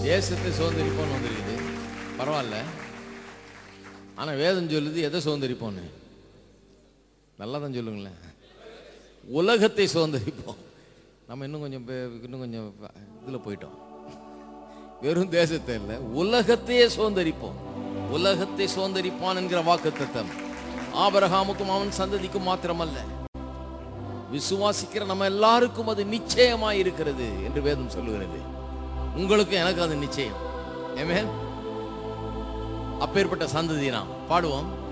தேசத்தை சுதந்திரிப்போன்னு வந்திருக்குது பரவாயில்ல ஆனா வேதம் சொல்லுது எதை சுதந்திரிப்போன்னு நல்லா தான் சொல்லுங்களேன் உலகத்தை சுதந்திரிப்போம் நம்ம இன்னும் கொஞ்சம் பே- இன்னும் கொஞ்சம் இதில் போயிட்டோம் வெறும் தேசத்தை இல்லை உலகத்தையே சுதந்திரிப்போம் உலகத்தை சுதந்திரிப்பான் என்கிற வாக்குத்தத்தம் ஆபரகாமுக்கும் அவன் சந்ததிக்கும் மாத்திரமல்ல விசுவாசிக்கிற நம்ம எல்லாருக்கும் அது நிச்சயமாய் இருக்கிறது என்று வேதம் சொல்லுகிறது உங்களுக்கு எனக்கு அது நிச்சயம் ஆமென் அப்பேற்பட்ட சந்ததி நாம் பாடுவோம்